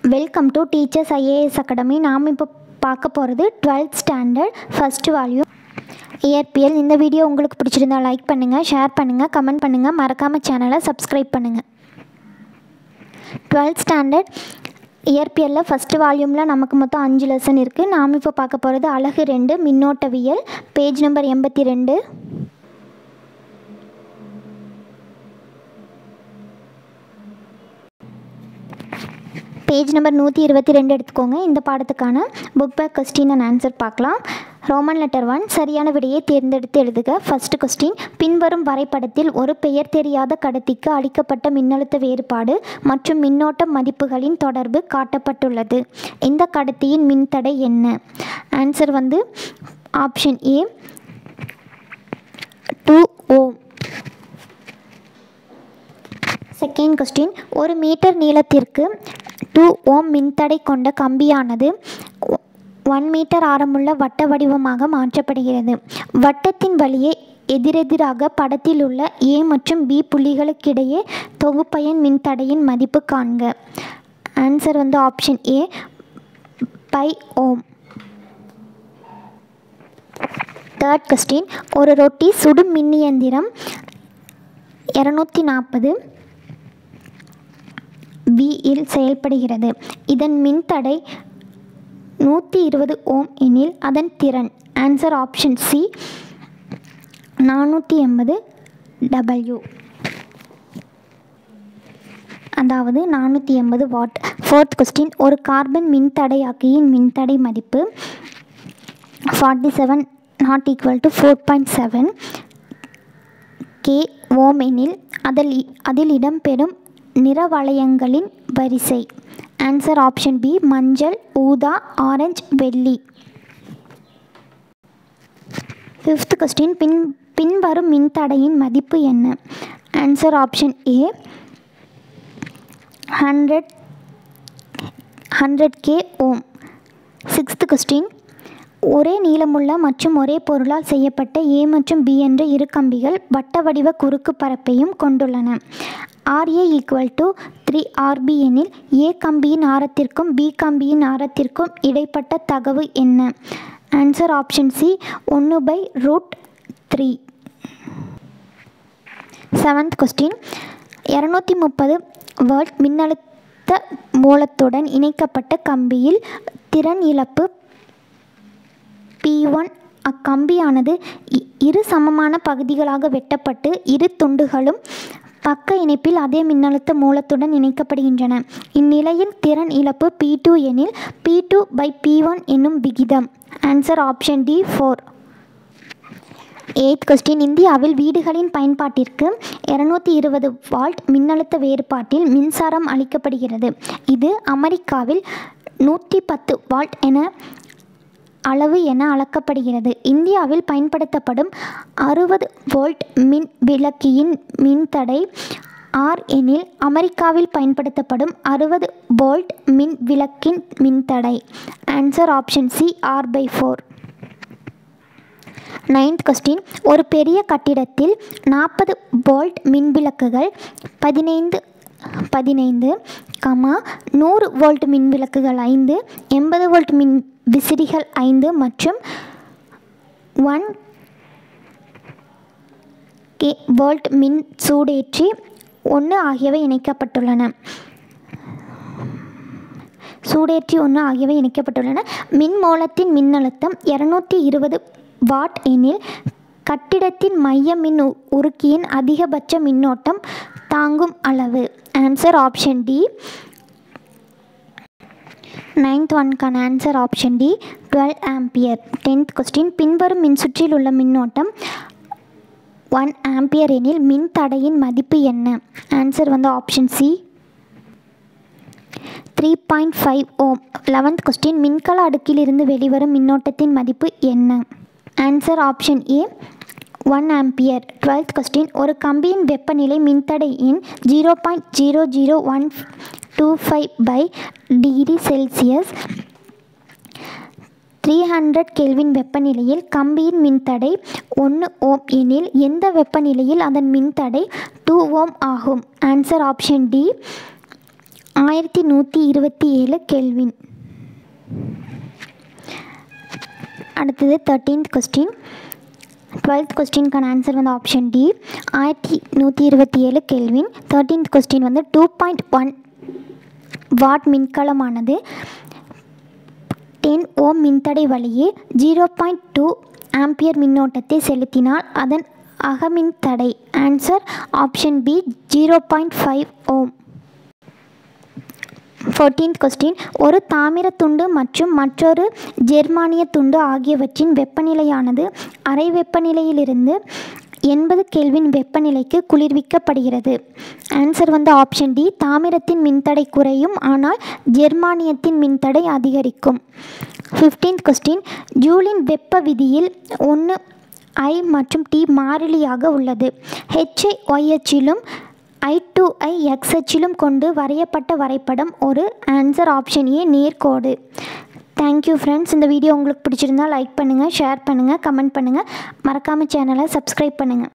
welcome to teachers IAS academy நாம் இப்போ பார்க்க போகிறது டுவெல்த் ஸ்டாண்டர்ட் ஃபஸ்ட் வால்யூம் இயற்பியல் இந்த வீடியோ உங்களுக்கு பிடிச்சிருந்தா லைக் பண்ணுங்கள் ஷேர் பண்ணுங்கள் கமெண்ட் பண்ணுங்கள் மறக்காமல் சேனலை சப்ஸ்கிரைப் பண்ணுங்கள் டுவெல்த் ஸ்டாண்டர்ட் இயற்பியலில் ஃபஸ்ட்டு வால்யூமில் நமக்கு மொத்தம் அஞ்சு லெசன் இருக்குது நாம் இப்போ பார்க்க போகிறது அழகு ரெண்டு மின்னோட்டவியல் பேஜ் நம்பர் எண்பத்தி ரெண்டு பேஜ் நம்பர் நூற்றி இருபத்தி ரெண்டு எடுத்துக்கோங்க இந்த பாடத்துக்கான book back question and answer பார்க்கலாம் ரோமன் லெட்டர் ஒன் சரியான விடையை தேர்ந்தெடுத்து எழுதுக ஃபர்ஸ்ட் கொஸ்டின் பின்வரும் வரைபடத்தில் ஒரு பெயர் தெரியாத கடத்திக்கு அளிக்கப்பட்ட மின்னழுத்த வேறுபாடு மற்றும் மின்னோட்ட மதிப்புகளின் தொடர்பு காட்டப்பட்டுள்ளது இந்த கடத்தியின் மின்தடை என்ன ஆன்சர் வந்து option A two ohm second question ஒரு மீட்டர் நீளத்திற்கு டூ ஓம் மின்தடை கொண்ட கம்பியானது ஒன் மீட்டர் ஆரமுள்ள வட்ட வடிவமாக மாற்றப்படுகிறது வட்டத்தின் வழியே எதிரெதிராக படத்தில் உள்ள ஏ மற்றும் பி புள்ளிகளுக்கிடையே தொகுப்பயன் மின்தடையின் மதிப்பு காண்க ஆன்சர் வந்து option A by ohm third question ஒரு ரொட்டி சுடும் மின்னியந்திரம் இரநூத்தி நாற்பது வியில் செயல்படுகிறது இதன் மின்தடை நூற்றி இருபது ஓம் எனில் அதன் திறன் ஆன்சர் ஆப்ஷன் சி நானூற்றி எண்பது டபிள்யூ அதாவது நானூற்றி எண்பது வாட் ஃபோர்த் கொஸ்டின் ஒரு கார்பன் மின்தடையாக்கியின் மின்தடை மதிப்பு forty seven not equal to four point seven K ohm எனில் அதில் அதில் இடம்பெறும் நிறவளையங்களின் வரிசை ஆன்சர் ஆப்ஷன் பி மஞ்சள் ஊதா ஆரஞ்சு வெள்ளி ஃபிஃப்த் கொஸ்டின் பின் பின்வரும் மின்தடையின் மதிப்பு என்ன answer option A hundred hundred K ohm sixth question ஒரே நீளமுள்ள மற்றும் ஒரே பொருளால் செய்யப்பட்ட ஏ மற்றும் பி என்ற இரு கம்பிகள் வட்ட வடிவ குறுக்கு பரப்பையும் கொண்டுள்ளன R A equal to three R B எனில் ஏ கம்பியின் ஆரத்திற்கும் பி கம்பியின் ஆரத்திற்கும் இடைப்பட்ட தகவு என்ன ஆன்சர் ஆப்ஷன் சி ஒன்று by root three seventh question இரநூத்தி முப்பது வேர்ல்ட் மின்னழுத்த மூலத்துடன் இணைக்கப்பட்ட கம்பியில் திறன் இழப்பு பி ஒன் அக்கம்பியானது இரு சமமான பகுதிகளாக வெட்டப்பட்டு இரு துண்டுகளும் பக்க இணைப்பில் அதே மின்னழுத்த மூலத்துடன் இணைக்கப்படுகின்றன இந்நிலையில் திறன் இழப்பு பி டூ எனில் P two by P one என்னும் விகிதம் answer option D four eighth question இந்தியாவில் வீடுகளின் பயன்பாட்டிற்கு இரநூத்தி இருபது வால்ட் மின்னழுத்த வேறுபாட்டில் மின்சாரம் அளிக்கப்படுகிறது இது அமெரிக்காவில் நூற்றி பத்து வால்ட் என அளவு என அளக்கப்படுகிறது இந்தியாவில் பயன்படுத்தப்படும் அறுபது வோல்ட் மின் விளக்கியின் மின்தடை ஆர் எனில் அமெரிக்காவில் பயன்படுத்தப்படும் அறுபது வோல்ட் மின் விளக்கின் மின்தடை answer option C R by four ninth question ஒரு பெரிய கட்டிடத்தில் நாற்பது வோல்ட் மின் விளக்குகள் பதினைந்து பதினைந்து கமா நூறு வோல்ட் மின் விளக்குகள் ஐந்து எண்பது வோல்ட் மின் விசிறிகள் ஐந்து மற்றும் ஒன் கே வோல்ட் மின் சூடேற்றி ஒன்று ஆகியவை இணைக்கப்பட்டுள்ளன சூடேற்றி ஒன்று ஆகியவை இணைக்கப்பட்டுள்ளன மின் மூலத்தின் மின்னழுத்தம் இரநூத்தி இருபது வாட் எனில் கட்டிடத்தின் மைய மின் உருக்கியின் அதிகபட்ச மின்னோட்டம் தாங்கும் அளவு ஆன்சர் ஆப்ஷன் டி நைன்த் ஒன்க்கான answer option D twelve ampere tenth question பின்வரும் மின்சுற்றில் உள்ள மின்னோட்டம் ஒன் ஆம்பியர் எனில் மின் தடையின் மதிப்பு என்ன ஆன்சர் வந்து option C three point five ohm eleventh question மின்கல அடுக்கிலிருந்து வெளிவரும் மின்னோட்டத்தின் மதிப்பு என்ன answer option A one ampere twelfth question ஒரு கம்பியின் வெப்பநிலை மின்தடையின் zero point zero zero one two five by degree Celsius three hundred kelvin வெப்பநிலையில் கம்பியின் மின்தடை ஒன்று ஓம் எனில் எந்த வெப்பநிலையில் அதன் மின்தடை டூ ஓம் ஆகும் ஆன்சர் ஆப்ஷன் டி ஆயிரத்தி நூற்றி இருபத்தி ஏழு கெல்வின் அடுத்தது தேர்ட்டீன்த் கொஸ்டின் டுவெல்த் கொஸ்டினுக்கான ஆன்சர் வந்து ஆப்ஷன் டி ஆயிரத்தி நூற்றி இருபத்தி ஏழு கெல்வின் தேர்ட்டீன்த் கொஸ்டின் வந்து டூ பாயிண்ட் ஒன் வாட் மின்கலமானது டென் ஓம் மின்தடை வழியே ஜீரோ பாயிண்ட் டூ ஆம்பியர் மின்னோட்டத்தை செலுத்தினால் அதன் அகமின் தடை answer option B zero point five ohm fourteenth question ஒரு தாமிர துண்டு மற்றும் மற்றொரு ஜெர்மானிய துண்டு ஆகியவற்றின் வெப்பநிலையானது அறை வெப்பநிலையிலிருந்து எண்பது கெல்வின் வெப்பநிலைக்கு குளிர்விக்கப்படுகிறது ஆன்சர் வந்து ஆப்ஷன் டி தாமிரத்தின் மின்தடை குறையும் ஆனால் ஜெர்மானியத்தின் மின்தடை அதிகரிக்கும் ஃபிஃப்டீன்த் கொஸ்டின் ஜூலின் வெப்ப விதியில் ஒன்று ஐ மற்றும் டி மாறிலியாக உள்ளது ஹெச்ஐ ஒய்ஹெச்சிலும் ஐ டு ஐ எக்ஸ் அச்சிலும் கொண்டு வரையப்பட்ட வரைபடம் ஒரு ஆன்சர் ஆப்ஷன் ஏ நேர்கோடு தேங்க்யூ ஃப்ரெண்ட்ஸ் இந்த வீடியோ உங்களுக்கு பிடிச்சிருந்தா லைக் பண்ணுங்கள் ஷேர் பண்ணுங்கள் கமெண்ட் பண்ணுங்கள் மறக்காமல் சேனலை சப்ஸ்கிரைப் பண்ணுங்கள்